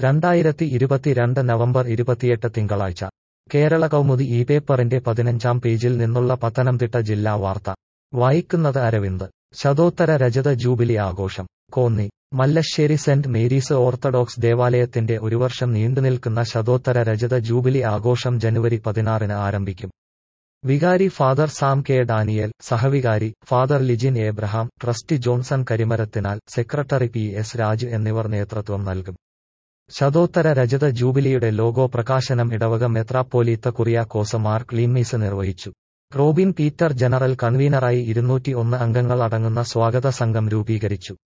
രണ്ടായിരത്തി ഇരുപത്തിരണ്ട് നവംബർ ഇരുപത്തിയെട്ട് തിങ്കളാഴ്ച കേരള കൗമുദി ഈ പേപ്പറിന്റെ പതിനഞ്ചാം പേജിൽ നിന്നുള്ള പത്തനംതിട്ട ജില്ലാ വാർത്ത വായിക്കുന്നത് അരവിന്ദ് ശതോത്തര രജത ജൂബിലി ആഘോഷം Konni Mallassery Saint Mary's Orthodox ദേവാലയത്തിന്റെ ഒരു വർഷം നീണ്ടുനിൽക്കുന്ന ശതോത്തര രജത ജൂബിലി ആഘോഷം ജനുവരി പതിനാറിന് ആരംഭിക്കും വികാരി ഫാദർ സാം കെ ഡാനിയൽ സഹവികാരി father Lijin Abraham trustee Johnson Karimarathinal secretary P S Raj എന്നിവർ നേതൃത്വം നൽകും ശതോത്തര രജത ജൂബിലിയുടെ ലോഗോ പ്രകാശനം ഇടവക മെത്രാപ്പോലീത്ത കുറിയാക്കോസ് മാർക്ക് ലീമീസ് നിർവഹിച്ചു റോബിൻ പീറ്റർ ജനറൽ കൺവീനറായി ഇരുന്നൂറ്റി ഒന്ന് അംഗങ്ങൾ അടങ്ങുന്ന സ്വാഗത സംഘം രൂപീകരിച്ചു